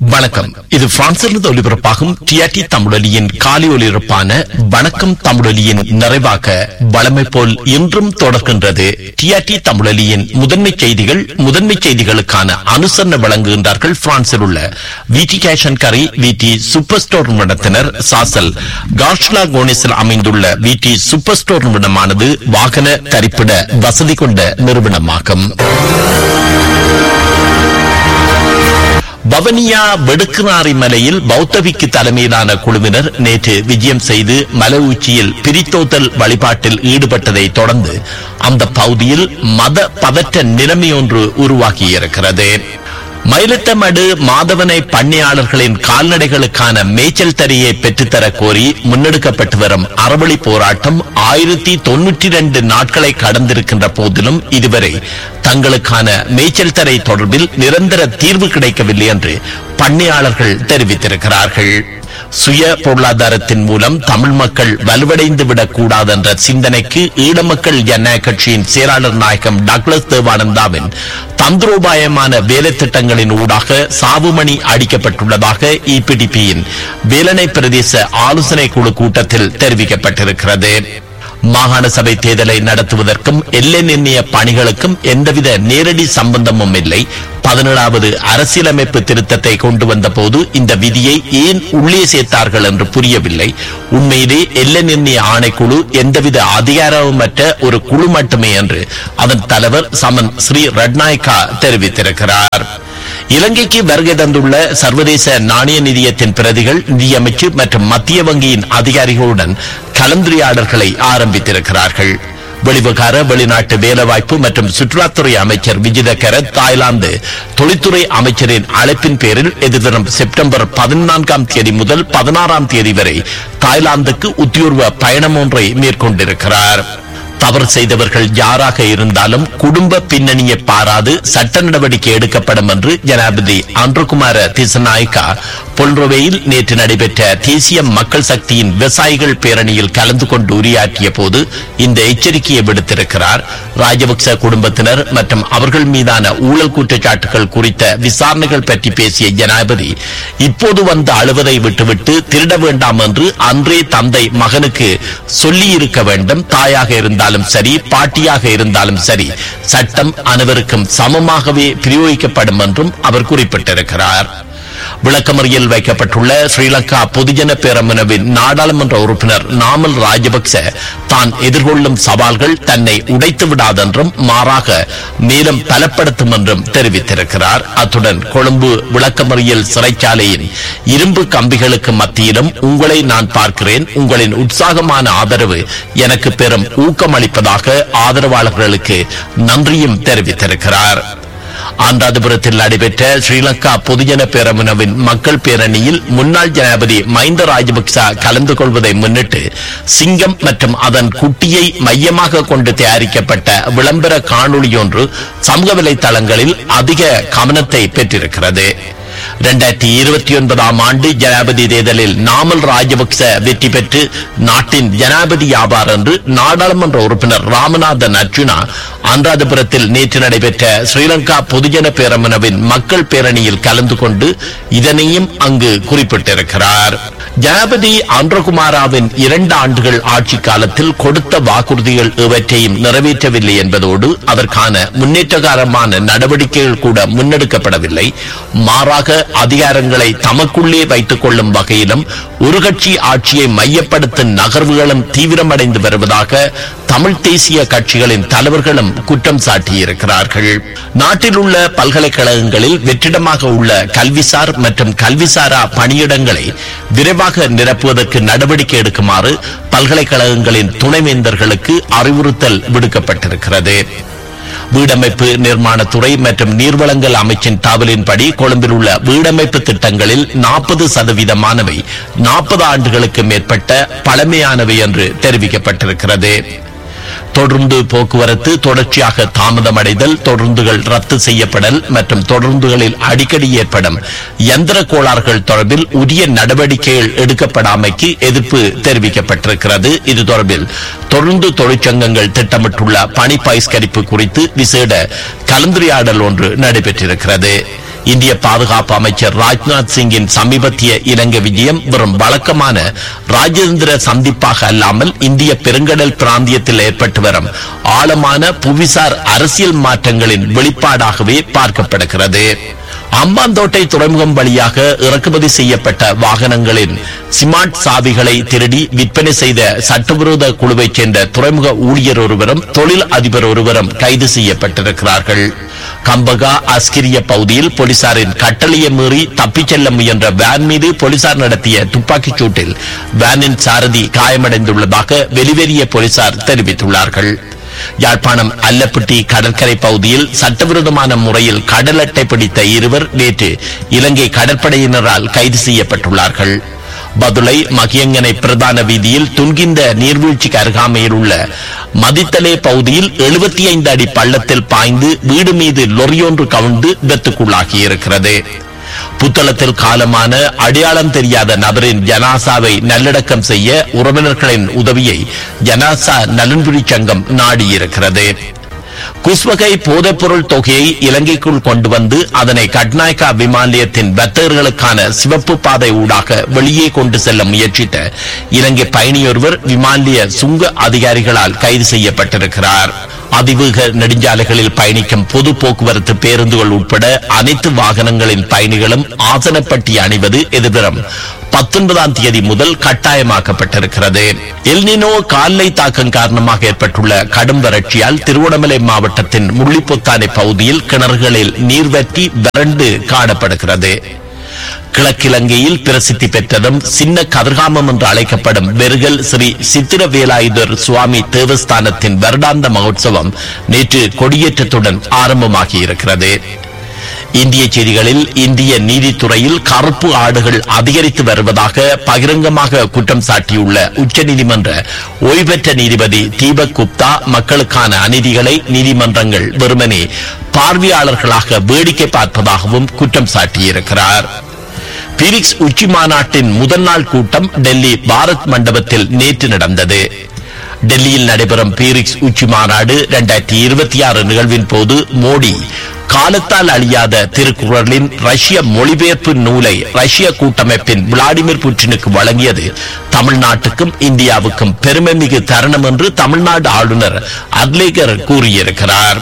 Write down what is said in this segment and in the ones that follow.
வணக்கம் இது பிரான்சிலிருந்து ஒலிபரப்பாகும் டிஆர்டி தமிழொலியின் காலை ஒலிபரப்பான வணக்கம் தமிழொலியின் நிறைவாக வளமை போல் இன்றும் தொடர்கின்றது டிஆர்டி தமிழொலியின் முதன்மை செய்திகள் முதன்மை செய்திகளுக்கான அனுசரணை வழங்குகின்றார்கள் பிரான்சில் உள்ள விடி கேஷன் கரி விடி சூப்பர் ஸ்டோர் நிறுவனத்தினர் சாசல் காஷ்லா கோனிஸில் அமைந்துள்ள விடி சூப்பர் ஸ்டோர் நிறுவனமானது வாகன தரிப்பிட வசதி கொண்ட நிறுவனமாகும் பவனியா வெடுக்குநாரி மலையில் பௌத்தவிக்கு தலைமையிலான குழுவினர் நேற்று விஜயம் செய்து மலை உச்சியில் பிரித்தோத்தல் வழிபாட்டில் ஈடுபட்டதை தொடர்ந்து அந்த பகுதியில் மத பதற்ற நிலைமையொன்று உருவாகியிருக்கிறது மயிலட்டமடு மாதவனை பண்ணையாளர்களின் கால்நடைகளுக்கான மேய்ச்சல் தறியை பெற்றுத்தரக் கோரி முன்னெடுக்கப்பட்டு வரும் அறவழி போராட்டம் ஆயிரத்தி தொன்னூற்றி இரண்டு நாட்களை கடந்திருக்கின்ற போதிலும் இதுவரை தங்களுக்கான மேய்ச்சல் தரை தொடர்பில் நிரந்தர தீர்வு கிடைக்கவில்லை என்று பண்ணையாளர்கள் தெரிவித்திருக்கிறார்கள் சுய பொருளாதாரத்தின் மூலம் தமிழ் மக்கள் வலுவடைந்து விடக் கூடாது என்ற சிந்தனைக்கு ஈழ மக்கள் ஜனநாயக கட்சியின் செயலாளர் நாயகம் டக்ளஸ் தேவானந்தாவின் தந்திரோபாயமான வேலை திட்டங்களின் ஊடாக சாவுமணி அடிக்கப்பட்டுள்ளதாக இபிடிபியின் வேலனை பிரதேச ஆலோசனை குழு கூட்டத்தில் தெரிவிக்கப்பட்டிருக்கிறது மாகாண சபை தேர்தலை நடத்துவதற்கும் எல்லை நிர்ணய பணிகளுக்கும் எந்தவித நேரடி சம்பந்தமும் இல்லை பதினேழாவது அரசியலமைப்பு திருத்தத்தை கொண்டு வந்த போது இந்த விதியை ஏன் உள்ளே சேர்த்தார்கள் என்று புரியவில்லை உண்மையிலே எல்லை நிர்ணய ஆணைக்குழு எந்தவித அதிகாரமற்ற ஒரு குழு மட்டுமே என்று அதன் தலைவர் சமன் ஸ்ரீ ரட்நாயக்கா தெரிவித்திருக்கிறார் இலங்கைக்கு வருகை தந்துள்ள சர்வதேச நாணய நிதியத்தின் பிரதிகள் நிதியமைச்சு மற்றும் மத்திய வங்கியின் அதிகாரிகளுடன் கலந்துரையாடல்களை ஆரம்பித்திருக்கிறார்கள் வெளிவிகார வெளிநாட்டு வேலைவாய்ப்பு மற்றும் சுற்றுலாத்துறை அமைச்சர் விஜித கரத் தாய்லாந்து தொழில்துறை அமைச்சரின் அழைப்பின் பேரில் எதிர்வரும் செப்டம்பர் பதினான்காம் தேதி முதல் பதினாறாம் தேதி வரை தாய்லாந்துக்கு உத்தியோர்வ பயணம் ஒன்றை மேற்கொண்டிருக்கிறார் தவறு செய்தவர்கள் யாராக இருந்தாலும் குடும்ப பின்னணியை பாராது சட்ட நடவடிக்கை எடுக்கப்படும் என்று ஜனாதிபதி அன்றுகுமார திசநாயக்கா பொல்ரோவையில் நேற்று நடைபெற்ற தேசிய மக்கள் சக்தியின் விவசாயிகள் பேரணியில் கலந்து கொண்டு உரையாற்றிய போது இந்த எச்சரிக்கையை விடுத்திருக்கிறார் ராஜபக்ச குடும்பத்தினர் மற்றும் அவர்கள் மீதான ஊழல் குற்றச்சாட்டுகள் குறித்த விசாரணைகள் பற்றி பேசிய ஜனாதிபதி இப்போது வந்து அழுவதை விட்டுவிட்டு திருட வேண்டாம் என்று அன்றே தந்தை மகனுக்கு சொல்லி இருக்க வேண்டும் தாயாக இருந்தாலும் சரி பாட்டியாக இருந்தாலும் சரி சட்டம் அனைவருக்கும் சமமாகவே பிரயோகிக்கப்படும் என்றும் அவர் குறிப்பிட்டிருக்கிறார் விளக்கமறியல் வைக்கப்பட்டுள்ள ஸ்ரீலங்கா பொதுஜன பேரமுனவின் நாடாளுமன்ற உறுப்பினர் நாமல் ராஜபக்ச தான் எதிர்கொள்ளும் சவால்கள் தன்னை உடைத்து விடாதென்றும் மாறாக மேலும் பலப்படுத்தும் என்றும் தெரிவித்திருக்கிறார் அத்துடன் கொழும்பு விளக்கமறியல் சிறைச்சாலையின் இரும்பு கம்பிகளுக்கு மத்தியிலும் உங்களை நான் பார்க்கிறேன் உங்களின் உற்சாகமான ஆதரவு எனக்கு பெரும் ஊக்கமளிப்பதாக ஆதரவாளர்களுக்கு நன்றியும் தெரிவித்திருக்கிறார் ஆண்டாதிபுரத்தில் நடைபெற்ற ஸ்ரீலங்கா பொதுஜன பேரமுனவின் மக்கள் பேரணியில் முன்னாள் ஜனாதிபதி மஹிந்த ராஜபக்ச கலந்து கொள்வதை முன்னிட்டு சிங்கம் மற்றும் அதன் குட்டியை மையமாக கொண்டு தயாரிக்கப்பட்ட விளம்பர காணொளி ஒன்று சமூக வலைதளங்களில் அதிக கவனத்தை பெற்றிருக்கிறது இரண்டாயிரத்தி இருபத்தி ஒன்பதாம் ஆண்டு ஜனாதிபதி தேர்தலில் நாமல் ராஜபக்ச வெற்றி பெற்று நாட்டின் ஜனாதிபதி ஆவார் என்று நாடாளுமன்ற உறுப்பினர் ராமநாதன் அர்ஜுனா அனுராதபுரத்தில் நேற்று நடைபெற்ற ஸ்ரீலங்கா பொதுஜன பேரமுனவின் மக்கள் பேரணியில் கலந்து கொண்டு இதனையும் அங்கு குறிப்பிட்டிருக்கிறார் ஜனாபதி ஆந்திரகுமாராவின் இரண்டு ஆண்டுகள் ஆட்சி காலத்தில் கொடுத்த வாக்குறுதிகள் எவற்றையும் நிறைவேற்றவில்லை என்பதோடு அதற்கான முன்னேற்றகாரமான நடவடிக்கைகள் கூட முன்னெடுக்கப்படவில்லை மாறாக அதிகாரங்களை தமக்குள்ளே வைத்துக் கொள்ளும் வகையிலும் ஒரு கட்சி ஆட்சியை மையப்படுத்தும் நகர்வுகளும் தீவிரமடைந்து வருவதாக தமிழ் தேசிய கட்சிகளின் தலைவர்களும் குற்றம் சாட்டியிருக்கிறார்கள் நாட்டில் உள்ள பல்கலைக்கழகங்களில் வெற்றிடமாக உள்ள கல்விசார் மற்றும் கல்விசாரா பணியிடங்களை விரைவாக நிரப்புவதற்கு நடவடிக்கை எடுக்குமாறு பல்கலைக்கழகங்களின் துணைவேந்தர்களுக்கு அறிவுறுத்தல் விடுக்கப்பட்டிருக்கிறது வீடமைப்பு நிர்மாணத்துறை மற்றும் நீர்வளங்கள் அமைச்சின் தகவலின்படி கொழும்பில் உள்ள வீடமைப்பு திட்டங்களில் நாற்பது சதவீதமானவை நாற்பது ஆண்டுகளுக்கு மேற்பட்ட பழமையானவை என்று தெரிவிக்கப்பட்டிருக்கிறது தொடர்ந்து போக்குவரத்து தொடர்ச்சியாக தாமதமடைதல் தொடர்ந்துகள் ரத்து செய்யப்படல் மற்றும் தொடர்ந்துகளில் அடிக்கடி ஏற்படும் யந்திர கோளாறுகள் தொடர்பில் உரிய நடவடிக்கைகள் எடுக்கப்படாமைக்கு எதிர்ப்பு தெரிவிக்கப்பட்டிருக்கிறது இது தொடர்பில் தொடர்ந்து தொழிற்சங்கங்கள் திட்டமிட்டுள்ள பணி பகிஷ்கரிப்பு குறித்து விசேட கலந்துரையாடல் ஒன்று நடைபெற்றிருக்கிறது இந்திய பாதுகாப்பு அமைச்சர் ராஜ்நாத் சிங்கின் சமீபத்திய இலங்கை விஜயம் வெறும் வழக்கமான ராஜேந்திர சந்திப்பாக அல்லாமல் இந்திய பெருங்கடல் பிராந்தியத்தில் ஏற்பட்டு வரும் ஆழமான புவிசார் அரசியல் மாற்றங்களின் வெளிப்பாடாகவே பார்க்கப்படுகிறது அம்பாந்தோட்டை துறைமுகம் வழியாக இறக்குமதி செய்யப்பட்ட வாகனங்களின் சிமார்ட் சாவிகளை திருடி விற்பனை செய்த சட்டவிரோத குழுவைச் சேர்ந்த துறைமுக ஊழியர் ஒருவரும் தொழில் அதிபர் ஒருவரும் கைது செய்யப்பட்டிருக்கிறார்கள் கம்பகா அஸ்கிரிய பகுதியில் போலீசாரின் கட்டளையை மீறி தப்பிச் செல்ல முயன்ற வேன் மீது போலீசார் நடத்திய துப்பாக்கிச் சூட்டில் வேனின் சாரதி காயமடைந்துள்ளதாக வெளிவேறிய போலீசார் தெரிவித்துள்ளார்கள் யாழ்ப்பாணம் அல்லப்பட்டி கடற்கரை பகுதியில் சட்டவிரோதமான முறையில் கடல் அட்டை பிடித்த இருவர் நேற்று இலங்கை கடற்படையினரால் கைது செய்யப்பட்டுள்ளார்கள் பதுளை மகியங்கனை பிரதான வீதியில் துன்கின்ற நீர்வீழ்ச்சிக்கு அருகாமையில் உள்ள மதித்தலே பகுதியில் 75 ஐந்து அடி பள்ளத்தில் பாய்ந்து வீடு மீது லொரியொன்று கவிழ்ந்து விபத்துக்குள்ளாகியிருக்கிறது புத்தளத்தில் காலமான அடையாளம் தெரியாத நபரின் ஜனாசாவை நல்லடக்கம் செய்ய உறவினர்களின் உதவியை ஜனாசா நலன்புரி சங்கம் நாடியிருக்கிறது குஸ்வகை போதைப்பொருள் தொகையை இலங்கைக்குள் கொண்டு வந்து அதனை கட்நாயக்கா விமான நிலையத்தின் வர்த்தகர்களுக்கான சிவப்பு பாதை ஊடாக வெளியே கொண்டு செல்ல முயற்சித்த இலங்கை பயணியொருவர் விமான நிலைய சுங்க அதிகாரிகளால் கைது செய்யப்பட்டிருக்கிறார் அதிவேக நெடுஞ்சாலைகளில் பயணிக்கும் பொது போக்குவரத்து பேருந்துகள் உட்பட அனைத்து வாகனங்களின் பயணிகளும் ஆசனப்பட்டி அணிவது எதிர்வரும் பத்தொன்பதாம் தேதி முதல் கட்டாயமாக்கப்பட்டிருக்கிறது எல்னினோ கால்லை தாக்கம் காரணமாக ஏற்பட்டுள்ள கடும் வறட்சியால் திருவண்ணாமலை மாவட்டத்தின் முள்ளிப்பொத்தானை பகுதியில் கிணறுகளில் நீர் வற்றி வறண்டு காணப்படுகிறது கிழக்கிலங்கையில் பிரசித்தி பெற்றதும் சின்ன கதிர்காமம் என்று அழைக்கப்படும் வெறுகல் ஸ்ரீ சித்திரவேலாயுதர் சுவாமி தேவஸ்தானத்தின் வருடாந்த மகோத்சவம் நேற்று கொடியேற்றத்துடன் ஆரம்பமாகி இருக்கிறது இந்திய செய்திகளில் இந்திய நீதித்துறையில் கருப்பு ஆடுகள் அதிகரித்து வருவதாக பகிரங்கமாக குற்றம் சாட்டியுள்ள உச்சநீதிமன்ற ஓய்வெற்ற நீதிபதி தீபக் குப்தா மக்களுக்கான அநீதிகளை நீதிமன்றங்கள் வெறுமனே பார்வையாளர்களாக வேடிக்கை பார்ப்பதாகவும் குற்றம் சாட்டியிருக்கிறார் பீரிக்ஸ் உச்சி மாநாட்டின் முதல் நாள் கூட்டம் டெல்லி பாரத் மண்டபத்தில் நேற்று நடந்தது டெல்லியில் நடைபெறும் பீரிக்ஸ் உச்சி மாநாடு இரண்டாயிரத்தி இருபத்தி ஆறு நிகழ்வின் போது மோடி காலத்தால் அழியாத திருக்குறளின் ரஷ்ய மொழிபெயர்ப்பு நூலை ரஷ்ய கூட்டமைப்பின் விளாடிமிர் புட்டினுக்கு வழங்கியது தமிழ்நாட்டுக்கும் இந்தியாவுக்கும் பெருமைமிகு தருணம் என்று தமிழ்நாடு ஆளுநர் அத்லேகர் கூறியிருக்கிறார்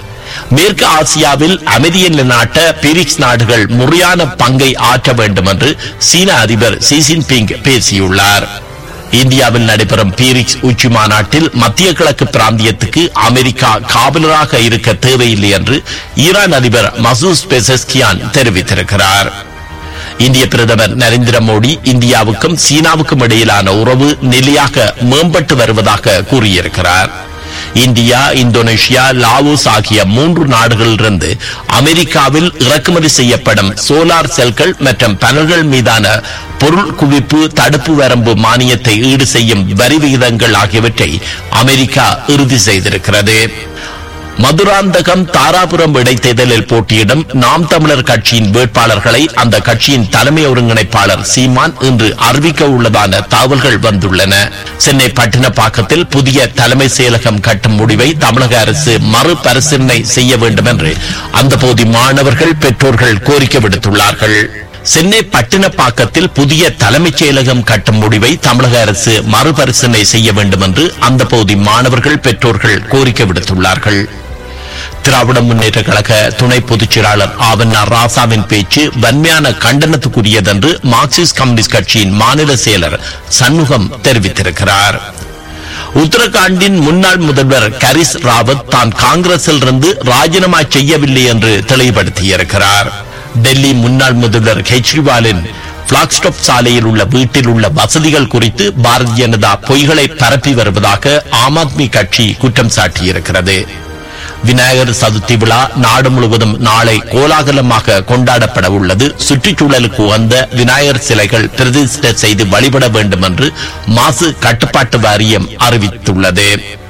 மேற்கு ஆசியாவில் அமைதியை நிலைநாட்ட பீரிக்ஸ் நாடுகள் முறையான பங்கை ஆற்ற வேண்டும் என்று சீன அதிபர் ஷி ஜின்பிங் பேசியுள்ளார் இந்தியாவில் நடைபெறும் பீரிக்ஸ் உச்சி மாநாட்டில் மத்திய கிழக்கு பிராந்தியத்துக்கு அமெரிக்கா காவலராக இருக்க தேவையில்லை என்று ஈரான் அதிபர் மசூஸ் பெசஸ்கியான் தெரிவித்திருக்கிறார் இந்திய பிரதமர் நரேந்திர மோடி இந்தியாவுக்கும் சீனாவுக்கும் இடையிலான உறவு நிலையாக மேம்பட்டு வருவதாக கூறியிருக்கிறார் இந்தியா இந்தோனேஷியா லாவோஸ் ஆகிய மூன்று நாடுகளிலிருந்து அமெரிக்காவில் இறக்குமதி செய்யப்படும் சோலார் செல்கள் மற்றும் பேனல்கள் மீதான பொருள் குவிப்பு தடுப்பு வரம்பு மானியத்தை ஈடு செய்யும் வரி விகிதங்கள் ஆகியவற்றை அமெரிக்கா இறுதி செய்திருக்கிறது மதுராந்தகம் தாராபுரம் இடைத்தேர்தலில் போட்டியிடும் நாம் தமிழர் கட்சியின் வேட்பாளர்களை அந்த கட்சியின் தலைமை ஒருங்கிணைப்பாளர் சீமான் இன்று அறிவிக்க உள்ளதான தகவல்கள் வந்துள்ளன சென்னை பட்டினப்பாக்கத்தில் புதிய தலைமை செயலகம் கட்டும் முடிவை தமிழக அரசு மறுபரிசீலனை செய்ய வேண்டும் என்று அந்த பகுதி மாணவர்கள் பெற்றோர்கள் கோரிக்கை விடுத்துள்ளார்கள் சென்னை பட்டினப்பாக்கத்தில் புதிய தலைமைச் செயலகம் கட்டும் முடிவை தமிழக அரசு மறுபரிசீலனை செய்ய வேண்டும் என்று அந்த பகுதி மாணவர்கள் பெற்றோர்கள் கோரிக்கை விடுத்துள்ளார்கள் திராவிட முன்னேற்ற கழக துணை பொதுச் செயலாளர் ஆவண்ணா ராசாவின் பேச்சு வன்மையான கண்டனத்துக்குரியதென்று மார்க்சிஸ்ட் கம்யூனிஸ்ட் கட்சியின் மாநில செயலர் சண்முகம் தெரிவித்திருக்கிறார் உத்தரகாண்டின் முன்னாள் முதல்வர் கரிஸ் ராவத் தான் காங்கிரஸில் இருந்து ராஜினாமா செய்யவில்லை என்று தெளிவுபடுத்தியிருக்கிறார் டெல்லி முன்னாள் முதல்வர் கெஜ்ரிவாலின் பிளாக்ஸ்டாப் சாலையில் உள்ள வீட்டில் உள்ள வசதிகள் குறித்து பாரதிய ஜனதா பொய்களை பரப்பி வருவதாக ஆம் ஆத்மி கட்சி குற்றம் சாட்டியிருக்கிறது விநாயகர் சதுர்த்தி விழா நாடு முழுவதும் நாளை கோலாகலமாக கொண்டாடப்பட உள்ளது சுற்றுச்சூழலுக்கு உகந்த விநாயகர் சிலைகள் பிரதிஷ்டை செய்து வழிபட வேண்டும் என்று மாசு கட்டுப்பாட்டு வாரியம் அறிவித்துள்ளது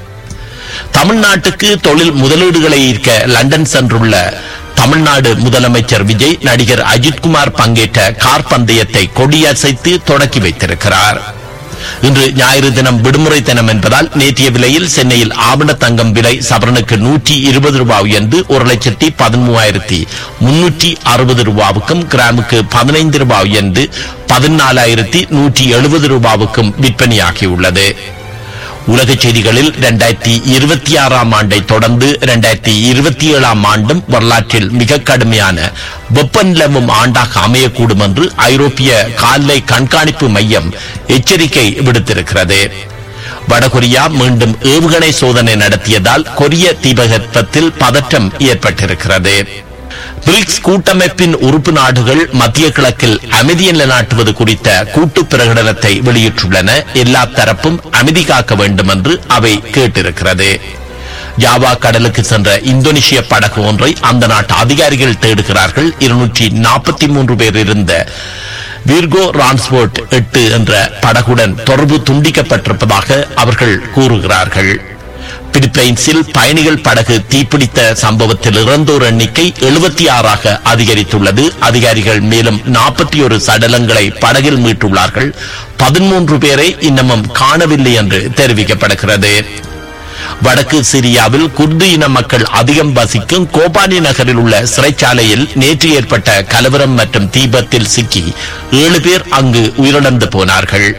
தமிழ்நாட்டுக்கு தொழில் முதலீடுகளை ஈர்க்க லண்டன் சென்றுள்ள தமிழ்நாடு முதலமைச்சர் விஜய் நடிகர் அஜித்குமார் பங்கேற்ற கார் பந்தயத்தை கொடியசைத்து தொடக்கி வைத்திருக்கிறார் இன்று ஞாயிறு தினம் விடுமுறை தினம் என்பதால் நேற்றைய விலையில் சென்னையில் ஆவண தங்கம் விலை சவரனுக்கு நூற்றி இருபது ரூபாய் உயர்ந்து ஒரு லட்சத்தி பதிமூவாயிரத்தி முன்னூற்றி அறுபது ரூபாவுக்கும் கிராமுக்கு பதினைந்து ரூபாய் உயர்ந்து பதினாலாயிரத்தி நூற்றி எழுபது ரூபாவுக்கும் விற்பனையாகியுள்ளது உலக செய்திகளில் இரண்டாயிரத்தி இருபத்தி ஆறாம் ஆண்டை தொடர்ந்து இரண்டாயிரத்தி இருபத்தி ஏழாம் ஆண்டும் வரலாற்றில் மிக கடுமையான வெப்பநிலவும் ஆண்டாக அமையக்கூடும் என்று ஐரோப்பிய கால்நடை கண்காணிப்பு மையம் எச்சரிக்கை விடுத்திருக்கிறது வடகொரியா மீண்டும் ஏவுகணை சோதனை நடத்தியதால் கொரிய தீபகற்பத்தில் பதற்றம் ஏற்பட்டிருக்கிறது பிரிக்ஸ் கூட்டமைப்பின் உறுப்பு நாடுகள் மத்திய கிழக்கில் அமைதி நிலைநாட்டுவது குறித்த கூட்டு பிரகடனத்தை வெளியிட்டுள்ளன எல்லா தரப்பும் அமைதி காக்க வேண்டும் என்று அவை கேட்டிருக்கிறது ஜாவா கடலுக்கு சென்ற இந்தோனேஷிய படகு ஒன்றை அந்த நாட்டு அதிகாரிகள் தேடுகிறார்கள் இருநூற்றி நாற்பத்தி மூன்று பேர் இருந்த வீர்கோ ரான்ஸ்போர்ட் எட்டு என்ற படகுடன் தொடர்பு துண்டிக்கப்பட்டிருப்பதாக அவர்கள் கூறுகிறார்கள் பிலிப்பைன்ஸில் பயணிகள் படகு தீப்பிடித்த சம்பவத்தில் இறந்தோர் எண்ணிக்கை எழுபத்தி ஆறாக அதிகரித்துள்ளது அதிகாரிகள் மேலும் நாற்பத்தி ஒரு சடலங்களை படகில் மீட்டுள்ளார்கள் பதிமூன்று பேரை இன்னமும் காணவில்லை என்று தெரிவிக்கப்படுகிறது வடக்கு சிரியாவில் குர்து இன மக்கள் அதிகம் வசிக்கும் கோபானி நகரில் உள்ள சிறைச்சாலையில் நேற்று ஏற்பட்ட கலவரம் மற்றும் தீபத்தில் சிக்கி ஏழு பேர் அங்கு உயிரிழந்து போனார்கள்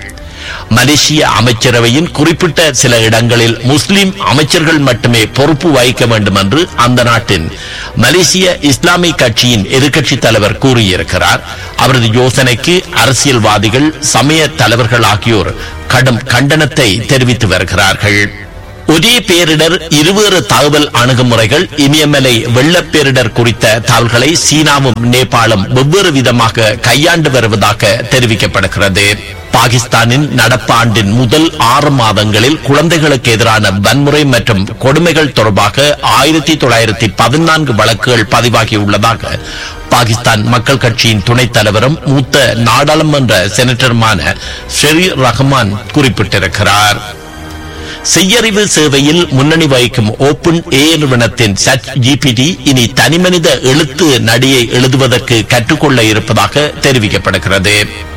மலேசிய அமைச்சரவையின் குறிப்பிட்ட சில இடங்களில் முஸ்லிம் அமைச்சர்கள் மட்டுமே பொறுப்பு வகிக்க வேண்டும் என்று அந்த நாட்டின் மலேசிய இஸ்லாமிக் கட்சியின் எதிர்க்கட்சி தலைவர் கூறியிருக்கிறார் அவரது யோசனைக்கு அரசியல்வாதிகள் சமய தலைவர்கள் ஆகியோர் கடும் கண்டனத்தை தெரிவித்து வருகிறார்கள் ஒரே பேரிடர் இருவேறு தகவல் அணுகுமுறைகள் இமயமலை வெள்ளப் பேரிடர் குறித்த தகவல்களை சீனாவும் நேபாளும் வெவ்வேறு விதமாக கையாண்டு வருவதாக தெரிவிக்கப்படுகிறது பாகிஸ்தானின் நடப்பாண்டின் முதல் ஆறு மாதங்களில் குழந்தைகளுக்கு எதிரான வன்முறை மற்றும் கொடுமைகள் தொடர்பாக ஆயிரத்தி தொள்ளாயிரத்தி பதினான்கு வழக்குகள் பதிவாகியுள்ளதாக பாகிஸ்தான் மக்கள் கட்சியின் துணைத் தலைவரும் மூத்த நாடாளுமன்ற செனட்டருமான ஷெரி ரஹ்மான் குறிப்பிட்டிருக்கிறார் செய்யறிவு சேவையில் முன்னணி வகிக்கும் ஓபன் ஏ நிறுவனத்தின் சட் ஜிபிடி இனி தனிமனித எழுத்து நடியை எழுதுவதற்கு கற்றுக்கொள்ள இருப்பதாக தெரிவிக்கப்படுகிறது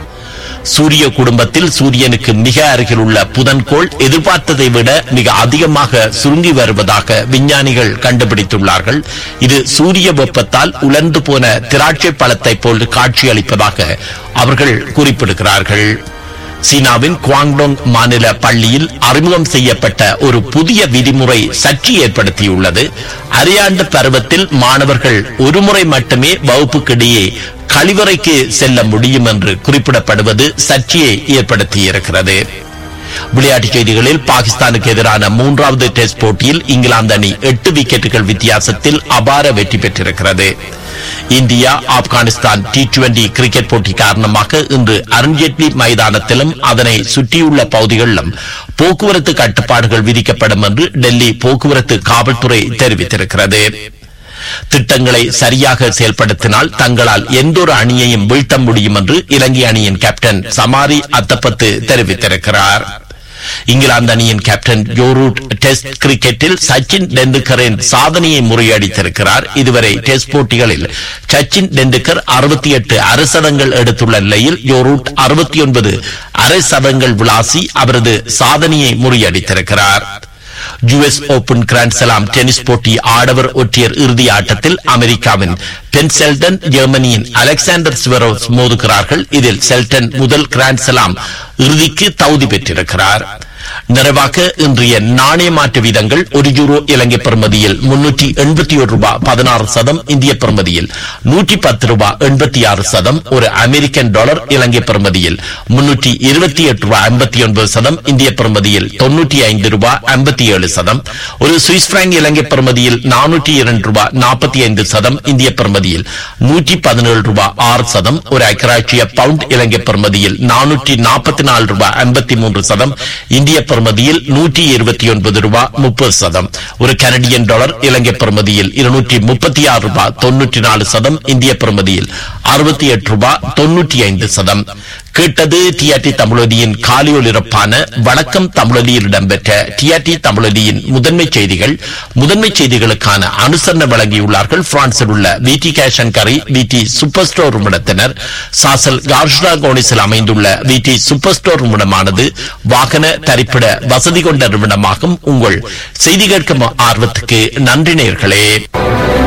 சூரிய குடும்பத்தில் சூரியனுக்கு மிக அருகில் உள்ள புதன்கோள் எதிர்பார்த்ததை விட மிக அதிகமாக சுருங்கி வருவதாக விஞ்ஞானிகள் கண்டுபிடித்துள்ளார்கள் இது சூரிய வெப்பத்தால் உலர்ந்து போன திராட்சை பழத்தை போல் காட்சியளிப்பதாக அவர்கள் குறிப்பிடுகிறார்கள் சீனாவின் குவாங்டோங் மாநில பள்ளியில் அறிமுகம் செய்யப்பட்ட ஒரு புதிய விதிமுறை சர்ச்சை ஏற்படுத்தியுள்ளது அரையாண்டு பருவத்தில் மாணவர்கள் ஒருமுறை மட்டுமே வகுப்புக்கிடையே கழிவறைக்கு செல்ல முடியும் என்று குறிப்பிடப்படுவது சர்ச்சையை ஏற்படுத்தியிருக்கிறது விளையாட்டுச் செய்திகளில் பாகிஸ்தானுக்கு எதிரான மூன்றாவது டெஸ்ட் போட்டியில் இங்கிலாந்து அணி எட்டு விக்கெட்டுகள் வித்தியாசத்தில் அபார வெற்றி பெற்றிருக்கிறது India Afghanistan T twenty cricket போட்டி காரணமாக இன்று அருண்ஜேட்லி மைதானத்திலும் அதனை சுற்றியுள்ள பகுதிகளிலும் போக்குவரத்து கட்டுப்பாடுகள் விதிக்கப்படும் என்று டெல்லி போக்குவரத்து காவல்துறை தெரிவித்திருக்கிறது திட்டங்களை சரியாக செயல்படுத்தினால் தங்களால் எந்தொரு அணியையும் வீழ்த்த முடியும் என்று இலங்கை அணியின் கேப்டன் சமாரி அத்தப்பத்து தெரிவித்திருக்கிறார் இங்கிலாந்து அணியின் கேப்டன் ஜோரூட் டெஸ்ட் கிரிக்கெட்டில் சச்சின் டெண்டுல்கரின் சாதனையை முறியடித்திருக்கிறார் இதுவரை டெஸ்ட் போட்டிகளில் சச்சின் டெண்டுல்கர் அறுபத்தி எட்டு அரை சதங்கள் எடுத்துள்ள நிலையில் ஜோரூட் அறுபத்தி ஒன்பது அரை சதங்கள் விளாசி அவரது சாதனையை முறியடித்திருக்கிறார் US Open Grand Slam tennis போட்டி ஆடவர் ஒற்றையர் இறுதி ஆட்டத்தில் அமெரிக்காவின் பென் செல்டன் ஜெர்மனியின் அலெக்சாண்டர் ஸ்வெரோஸ் மோதுகிறார்கள் இதில் செல்டன் முதல் கிராண்ட் சலாம் இறுதிக்கு தகுதி பெற்றிருக்கிறார் நிறைவாக இன்றைய நாணய மாற்று வீதங்கள் ஒரு யூரோ இலங்கை பெறுமதியில் முன்னூற்றி எண்பத்தி ஒரு ரூபாய் பதினாறு சதம் இந்திய பெறுமதியில் நூற்றி பத்து ரூபாய் எண்பத்தி ஆறு சதம் ஒரு அமெரிக்கன் டாலர் இலங்கை பெறுமதியில் முன்னூற்றி இருபத்தி எட்டு ரூபாய் ஐம்பத்தி ஒன்பது சதம் இந்திய பெறுமதியில் தொன்னூற்றி ஐந்து ரூபாய் ஐம்பத்தி ஏழு சதம் ஒரு சுவிஸ் பிராங்க் இலங்கை பெறுமதியில் நானூற்றி இரண்டு ரூபாய் நாற்பத்தி ஐந்து சதம் இந்திய பெறுமதியில் நூற்றி பதினேழு ரூபாய் ஆறு சதம் ஒரு ஐக்கராட்சிய பவுண்ட் இலங்கை பெறுமதியில் நானூற்றி நாற்பத்தி நாலு ரூபாய் ஐம்பத்தி மூன்று சதம் இந்திய பெறுமதியில் நூற்றி இருபத்தி ஒன்பது ரூபாய் முப்பது சதம் ஒரு கனடியன் டாலர் இலங்கை பெறுமதியில் இருநூற்றி முப்பத்தி ஆறு ரூபாய் தொன்னூற்றி நாலு சதம் இந்திய பெறுமதியில் அறுபத்தி எட்டு ரூபாய் தொன்னூற்றி ஐந்து சதம் கேட்டது டிஆர்டி தமிழொலியின் காலியொலிரப்பான வணக்கம் தமிழொலியில் இடம்பெற்ற டிஆர்டி தமிழொலியின் முதன்மை செய்திகள் முதன்மை செய்திகளுக்கான அனுசரணை வழங்கியுள்ளார்கள் பிரான்சில் உள்ள விடி கேஷ் அண்ட் கரி விடி சூப்பர் ஸ்டோர் நிறுவனத்தினர் சாசல் கார்ஷ்ரா கோனிஸில் அமைந்துள்ள விடி சூப்பர் ஸ்டோர் நிறுவனமானது வாகன தரிப்பிட வசதி கொண்ட நிறுவனமாகும் உங்கள் செய்தி கேட்கும் ஆர்வத்துக்கு நன்றி நேர்களே